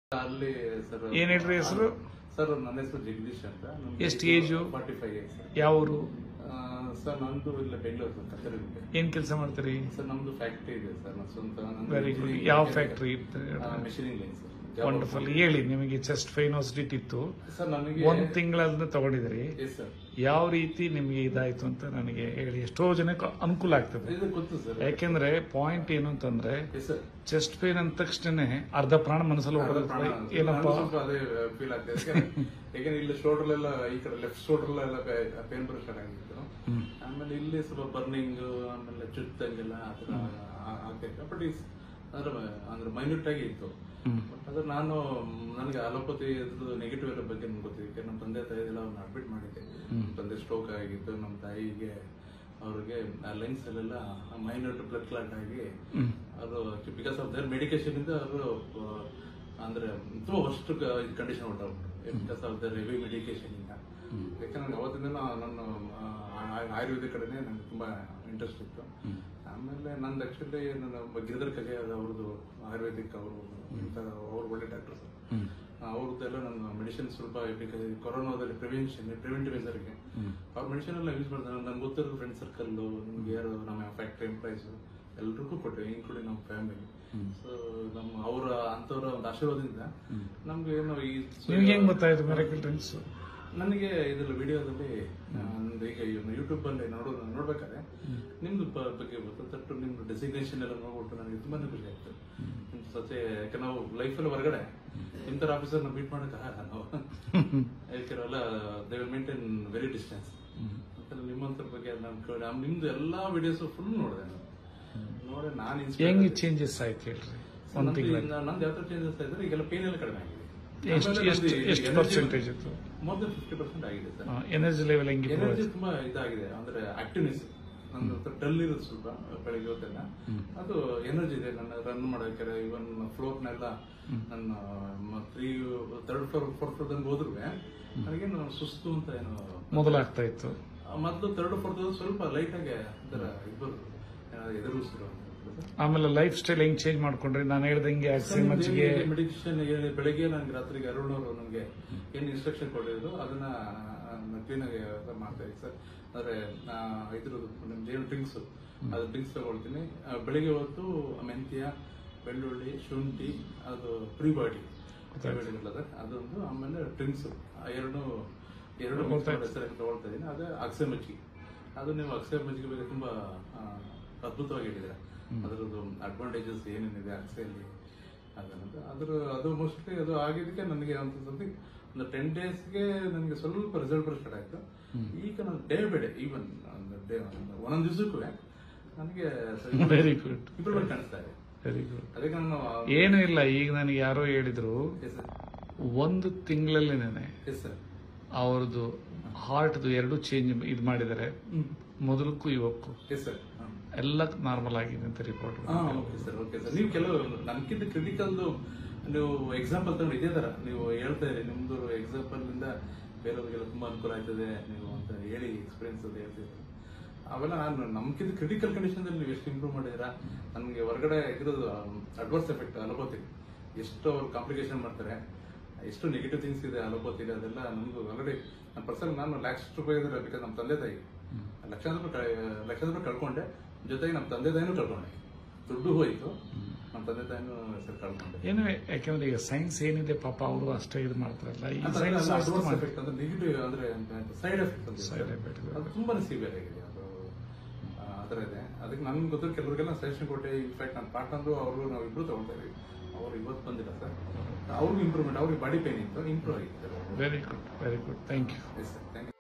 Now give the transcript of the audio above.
ಅಲ್ಲಿ ಸರ್ ಏನ್ ಹೇಳ್ರಿ ಹೆಸರು? ಸರ್ ನನ್ನ ಹೆಸರು ಜಗದೀಶ್ ಅಂತ ಎಷ್ಟ್ age? Forty five age sir ಯಾವ ಊರು ಆ, ಸರ್ ನಂದು ಇಲ್ಲ ಬೆಂಗಳೂರು ಕತ್ತರಿಗುಂಟೆ ಏನ್ ಕೆಲಸ ಮಾಡ್ತೀರಿ ಸರ್ ನಮ್ದು ಫ್ಯಾಕ್ಟ್ರಿ ಇದೆ ಸರ್ ನನ್ನ ಸ್ವಂತ ವೆರಿ ಗುಡ್ ಯಾವ factory machining line sir wonderful ಹೇಳಿ ನಿಮಗೆ ಚೆಸ್ಟ್ ಫೈನೋಸಿಟಿ ಇತ್ತು ಸರ್ ನನಗೆ ಒಂದ್ ತಿಂಗಳನ್ನ ತಗೊಂಡಿದ್ರಿ ಎಸ್ ಸರ್ ಯಾವ ರೀತಿ ನಿಮ್ಗೆ ಇದಾಯ್ತು ಅಂತ ನನಗೆ ಹೇಳಿ ಎಷ್ಟೋ ಜನಕ್ಕೆ ಅನುಕೂಲ ಆಗ್ತದೆ ಇದು ಗೊತ್ತು ಸರ್ ಯಾಕೆಂದ್ರೆ ಪಾಯಿಂಟ್ ಏನು ಅಂತಂದ್ರೆ ಎಸ್ ಸರ್ ಚೆಸ್ಟ್ ಪೇನ್ ಅಂದ ತಕ್ಷಣ ಅರ್ಧ ಪ್ರಾಣ ಮನಸ್ಸಲ್ಲಿ ಹೊಡೆದಿರ್ತದೆ ಏನಪ್ಪ ನನಗೂ ಸ್ವಲ್ಪ ಅದೇ ಫೀಲ್ ಆಗ್ತದೆ ಯಾಕಂದ್ರೆ ಯಾಕಂದ್ರೆ ಇಲ್ಲಿ ಶೋಲ್ಡರ್ ಎಲ್ಲ ಈ ಕಡೆ ಲೆಫ್ಟ್ ಶೋಲ್ಡರ್ ಎಲ್ಲ ಪೇನ್ ಬರೋ ಸ್ಟಾರ್ಟ್ ಆಗಿತ್ತು ಹ್ಮ್. ಆಮೇಲೆ ಇಲ್ಲಿ ಸ್ವಲ್ಪ ಬರ್ನಿಂಗ್ ಆಮೇಲೆ ಚುತ್ತಂಗೆಲ್ಲ ಆ ಥರ ಆಗ್ತೈತೆ ಬಟ್ ಇಸ್ ಅಂದ್ರೆ ಅಂದ್ರೆ ಮೈನ್ಯೂಟ್ ಆಗಿ ಇತ್ತು ಹ್ಮ್. ಬಟ್ ಅದ್ರ ನಾನು ನನಗೆ ಅಲೋಪತಿ ಇದ್ರದ್ದು ನೆಗೆಟಿವ್ ಇರೋ ಬಗ್ಗೆ ನನಗೆ ಗೊತ್ತಿದೆ ಯಾಕಂದ್ರೆ ನಮ್ಮ ತಂದೆ ತಾಯಿ ಎಲ್ಲ ಅವ್ರನ್ನ ಅಡ್ಮಿಟ್ ಮಾಡಿದ್ದೆ ಹ್ಮ್. ನಮ್ಮ ತಂದೆ ಸ್ಟ್ರೋಕ್ ಆಗಿತ್ತು ನಮ್ಮ ತಾಯಿಗೆ ಅವ್ರಿಗೆ ಲೈನ್ಸ್ ಅಲ್ಲೆಲ್ಲ ಮೈನ್ಯೂಟ್ ಬ್ಲಡ್ ಕ್ಲಾಟ್ ಆಗಿ ಹ್ಮ್. ಅದು ಬಿಕಾಸ್ ಆಫ್ ದರ್ ಮೆಡಿಕೇಶನ್ ಇಂದ ಅವರು ಅಂದ್ರೆ ತುಂಬಾ ವರ್ಸ್ಟ್ ಕಂಡೀಷನ್ ಹೊಟ್ಟೋಗ್ಬಿಟ್ಟು because of the heavy medication ಇಂದ ಯಾಕಂದ್ರೆ ಅವತ್ತಿಂದ ನನ್ನ ಆ, ಆ- ಆಯುರ್ವೇದಿಕ್ ಕಡೆನೆ ನನಗೆ ತುಂಬಾ ಇಂಟ್ರೆಸ್ಟ್ ಇತ್ತು ಆಮೇಲೆ ನಂದು ಆಕ್ಚುಲಿ ನನ್ನ ಗಿರಿಧರ್ ಕಗೆ ಅವ್ರದ್ದು ಆಯುರ್ವೇದಿಕ್ ಅವರು ಅವ್ರು ಒಳ್ಳೆ ಡಾಕ್ಟರ್ ಸರ್ ಹ್ಮ್. ಅವ್ರದ್ದೆಲ್ಲ ನನ್ನ ಮೆಡಿಸಿನ್ ಸ್ವಲ್ಪ because ಕೊರೋನಾದಲ್ಲಿ ಪ್ರಿವೆನ್ಷನ್ ಪ್ರಿವೆಂಟಿವ್ ಮೆಸರ್ಗೆ ಹ್ಮ್. ಅವ್ರ ಮೆಡಿಸಿನ್ ಎಲ್ಲ ಯೂಸ್ ಮಾಡ್ತಾರೆ ನನ್ಗೆ ಗೊತ್ತಿರೋ ಫ್ರೆಂಡ್ ಸರ್ಕಲ್ ನಮ್ಗೆ ಯಾರು ನಮ್ಮ ಫ್ಯಾಕ್ಟ್ರಿ ಎಂಪ್ಲಾಯ್ಸ್ ಎಲ್ರಿಗೂ ಕೊಟ್ಟೆ ಇನ್ಕ್ಲೂಡಿಂಗ್ ನಮ್ಮ ಫ್ಯಾಮಿಲಿ ಸೊ ನಮ್ಮ ಅವರ ಅಂತವರ ಒಂದು ಆಶೀರ್ವಾದದಿಂದ ನಮ್ಗೆ ಏನೋ ಈ ನಿಮ್ಗೆ ಹೆಂಗ್ ಗೊತ್ತಾಯ್ತು ಮೆರಕಲ್ ಡ್ರಿಂಕ್ಸ್ ನನಗೆ ಇದ್ರಲ್ಲಿ ವಿಡಿಯೋದಲ್ಲಿ ನಂದು ಈಗ ಯೂಟ್ಯೂಬ್ ಅಲ್ಲಿ ನೋಡೋ ನೋಡ್ಬೇಕಾದ್ರೆ ನಿಮ್ದು ಬ- ಬಗ್ಗೆ ಗೊತ್ತು ತಟ್ಟು ನಿಮ್ದು ಡೆಸಿಗ್ನೇಷನ್ ಎಲ್ಲ ನೋಡ್ಬಿಟ್ಟು ನನಗೆ ತುಂಬಾನೇ ಖುಷಿ ಆಯ್ತು ನಿಮ್ ಸತ್ಯ ಯಾಕೆ ನಾವು ಲೈಫಲ್ಲಿ ಹೊರಗಡೆ ಇಂಥರ ಆಫೀಸರ್ ನಾವು ಮೀಟ್ ಮಾಡಕ್ ಆಗಲ್ಲ ನಾವು ಯಾಕೆಲ್ಲ they will maintain very distance ಮತ್ತೆ ನಿಮ್ಮಂತರ ಬಗ್ಗೆ ನಾನು ಕೇಳಿ ಆಮೇಲೆ ನಿಮ್ದು ಎಲ್ಲಾ ವಿಡಿಯೋಸ್ ಫುಲ್ ನೋಡಿದೆ ನಾನು ನೋಡಿ ನಾನು ಹೆಂಗ್ ಇನ್ಸ್ಪೈರ್ ಚೇಂಜಸ್ ಆಯ್ತು ಹೇಳ್ರಿ ಒಂದ್ ತಿಂಗಳ ನಂದು ಯಾವ ತರ ಚೇಂಜಸ್ ಆಯ್ತು ಈಗೆಲ್ಲ ಪೇನ್ ಎಲ್ಲ ಕಡಿಮೆ ಆಗಿದೆ ಎಷ್ಟು ಆಮೇಲೆ ಎಷ್ಟು ನಂದು ಎಷ್ಟು energy- ಪರ್ಸೆಂಟೇಜ್ ಇತ್ತು ಮೋರ್ ದನ್ ಫಿಫ್ಟಿ ಪರ್ಸೆಂಟ್ ಆಗಿದೆ ಸರ್ ಎನರ್ಜಿ ಲೆವೆಲ್ ಹೆಂಗೆ ಎನರ್ಜಿ ತುಂಬಾ ಇದಾಗಿದೆ ಅಂದ್ರೆ ಆಕ್ಟಿವ್ನೆಸ್ ನನ್ನ ಡಲ್ ಇರುತ್ತೆ ಸ್ವಲ್ಪ ಬೆಳಿಗ್ಗೆ ಹೊತ್ತೆಲ್ಲ ಅದು ಎನರ್ಜಿ ಇದೆ ನನ್ನ ರನ್ ಮಾಡೋಕೆ ಇವನ್ ಫ್ಲೋರ್ನೆಲ್ಲ ನನ್ನ three third floor fourth floor ತನಕ ಹೋದ್ರು ನನಗೇನು ಸುಸ್ತು ಅಂತ ಏನು ಮೊದಲಾಗ್ತಾ ಇತ್ತು ಮೊದಲು ಥರ್ಡ್ ಫೋರ್ತ್ ಸ್ವಲ್ಪ ಲೈಟ್ ಆಗಿ ಅದರ ಇಬ್ಬರು ಎದುರಿಸಿದ್ರು ಆಮೇಲೆ ಲೈಫ್ ಸ್ಟೈಲ್ ಹೆಂಗ್ ಚೇಂಜ್ ಮಾಡ್ಕೊಂಡ್ರಿ ನಾನು ಹೇಳ್ದಂಗೆ ಅಗಸೆ ಮಜ್ಜಿಗೆ ಮೆಡಿಟೇಷನ್ ಬೆಳಗ್ಗೆ ನನಗೆ ರಾತ್ರಿಗೆ ಅರುಣ್ ಅವರು ನನಗೆ ಏನು ಇನ್ಸ್ಟ್ರಕ್ಷನ್ ಕೊಟ್ಟಿದ್ರು ಅದನ್ನ ಕ್ಲೀನ್ ಆಗಿ ಮಾಡ್ತಾ ಇದ್ದೀನಿ ಸರ್ ಅಂದ್ರೆ ಆ, ಇದ್ರದ್ದು ನಿಮ್ದು ಏನು ಡ್ರಿಂಕ್ಸ್ ಅದು ಡ್ರಿಂಕ್ಸ್ ತಗೊಳ್ತೀನಿ ಆ, ಬೆಳಿಗ್ಗೆ ಹೊತ್ತು ಮೆಂತ್ಯ ಬೆಳ್ಳುಳ್ಳಿ ಶುಂಠಿ ಅದು ಪ್ರೀ ಬಾಡಿ ಅದೊಂದು ಆಮೇಲೆ ಡ್ರಿಂಕ್ಸ್ ಎರಡು ಎರಡು mix ಮಾಡಿ ಹೆಸರಲ್ಲಿ ತಗೊಳ್ತಾ ಇದ್ದೀನಿ ಅದೇ ಅಕ್ಸೆ ಮಜ್ಜಿಗೆ ಅದು ನೀವು ಅಕ್ಸೆ ಮಜ್ಜಿಗೆ ಬಗ್ಗೆ ತುಂಬಾ ಆ, ಅದ್ಭುತವಾಗಿ ಹೇಳಿದ್ರೆ ಅದರದ್ದು ಅಡ್ವಾಂಟೇಜಸ್ ಏನೇನಿದೆ ಅಕ್ಸೆಯಲ್ಲಿ ಅದನ್ನದು ಅದ್ರ ಅದು ಮೋಸ್ಟ್ಲಿ ಅದು ಆಗಿದ್ದಕ್ಕೆ ನನಗೆ ಅಂತ ಸಮಥಿಂಗ್ ಒಂದು ಟೆನ್ ಡೇಸ್ಗೆ ನನಗೆ ಸ್ವಲ್ಪ ರಿಸಲ್ಟ್ ಬರೋ ಸ್ಟಾರ್ಟ್ ಆಯ್ತು ಈಗ ನಾನು day by day even day ಒಂದೊಂದು ದಿವಸಕ್ಕೂ ನನಗೆ ವೆರಿ ಗುಡ್ ಇಂಪ್ರೂವ್ಮೆಂಟ್ ಕಾಣಿಸ್ತಾ ಇದೆ ವೆರಿ ಗುಡ್ ಅದಕ್ಕೆ ನಾನು ಏನು ಇಲ್ಲ ಈಗ ನನಗೆ ಯಾರೋ ಹೇಳಿದ್ರು ಎಸ್ ಸರ್ ಒಂದು ತಿಂಗಳಲ್ಲಿನೇ ಎಸ್ ಸರ್ ಅವ್ರದ್ದು ಹಾರ್ಟ್ದು ಎರಡು ಚೇಂಜ್ ಇದು ಮಾಡಿದ್ದಾರೆ ಮೊದಲಕ್ಕೂ ಇವಕ್ಕೂ ಎಸ್ ಸರ್ ಎಲ್ಲ ನಾರ್ಮಲ್ ಆಗಿದೆ ಅಂತ ರಿಪೋರ್ಟ್ ಹಾ ಓಕೆ ಸರ್ ಓಕೆ ಸರ್ ನೀವು ಕೆಲವು ನನ್ಕಿಂತ ಕ್ರಿಟಿಕಲ್ ನೀವು ಎಕ್ಸಾಂಪಲ್ ತಗೊಂಡು ಇದೇ ತರ ನೀವು ಹೇಳ್ತಾ ಇರಿ ನಿಮ್ದು ಎಕ್ಸಾಂಪಲ್ ಇಂದ ಬೇರೆಯವ್ರಿಗೆಲ್ಲ ತುಂಬಾ ಅನುಕೂಲ ಆಯ್ತದೆ ನೀವು ಅಂತ ಹೇಳಿ ಎಕ್ಸ್ಪೀರಿಯನ್ಸ್ ಅದು ಹೇಳ್ತಿದ್ರು ಅವೆಲ್ಲ ನಾನು ನಮ್ಕಿಂತ ಕ್ರಿಟಿಕಲ್ ಕಂಡೀಷನ್ ಅಲ್ಲಿ ನೀವು ಎಷ್ಟು ಇಂಪ್ರೂವ್ ಮಾಡಿದಿರಾ ನಮಗೆ ಹೊರಗಡೆ ಇದ್ರದ್ದು ಅಡ್ವರ್ಸ್ ಎಫೆಕ್ಟ್ ಅಲೋಪತಿ ಎಷ್ಟು ಅವ್ರು ಕಾಂಪ್ಲಿಕೇಶನ್ ಮಾಡ್ತಾರೆ ಎಷ್ಟು ನೆಗೆಟಿವ್ ಥಿಂಗ್ಸ್ ಇದೆ ಅಲೋಪತಿಗೆ ಅದೆಲ್ಲ ನಮ್ದು ಆಲ್ರೆಡಿ ನನ್ನ ಪರ್ಸನ್ ನಾನು ಲ್ಯಾಕ್ಸ್ ರೂಪಾಯಿ ಇದ್ರೆ ಬಿಕಾಸ್ ನಮ್ಮ ತಂದೆ ತಾಯಿ ಲಕ್ಷಾಂತರ ರೂಪಾಯಿ ಲಕ್ಷಾಂತರ ರೂಪಾಯಿ ಕಳ್ಕೊಂಡೆ ಜೊತೆಗೆ ನಮ್ಮ ತಂದೆ ತಾಯಿನೂ ಕಳ್ಕೊಂಡೆ ದುಡ್ಡು ಹೋಯ್ತು ನಮ್ಮ ತಂದೆ ತಾಯಿನೂ ಹೆಸರು ಕಳ್ಕೊಂಡೆ ಏನು ಯಾಕಂದ್ರೆ ಈಗ ಸೈನ್ಸ್ ಏನಿದೆ ಪಾಪ ಅವರು ಅಷ್ಟೇ ಇದು ಮಾಡ್ತಾರಲ್ಲ ಈ ಅಂತ ಸೈನ್ಸ್ ಅಷ್ಟು ಅಡ್ವಾನ್ಸ್ ಮಾಡಿ ಎಫೆಕ್ಟ್ ಅಂದ್ರೆ ನೆಗೆಟಿವ್ ಅಂದ್ರೆ ಸೈಡ್ ಎಫೆಕ್ಟ್ ಅಂತ Side effect. ಅದು ತುಂಬಾನೇ ಸಿವಿಯರ್ ಆಗಿದೆ ಅದು ಆ, ಆ ಥರ ಇದೆ ಅದಕ್ಕೆ ನನ್ಗೆ ಗೊತ್ತಿರೋ ಕೆಲವರಿಗೆಲ್ಲ ಸಜೆಷನ್ ಕೊಟ್ಟೆ ಇನ್ಫ್ಯಾಕ್ಟ್ ನನ್ನ ಪಾರ್ಟ್ನರು ಅವರು ನಾವು ಇಬ್ರು ತಗೊಳ್ತಾ ಇದೀವಿ ಅವ್ರು ಇವತ್ತು ಬಂದಿಲ್ಲ ಸರ್ ಅವ್ರಿಗೂ ಇಂಪ್ರೂವ್ಮೆಂಟ್ ಅವ್ರಿಗೆ ಬಾಡಿ ಪೇನ್ ಇತ್ತು ಇಂಪ್ರೂವ್ ಆಗಿತ್ತು very good very good thank you yes sir thank you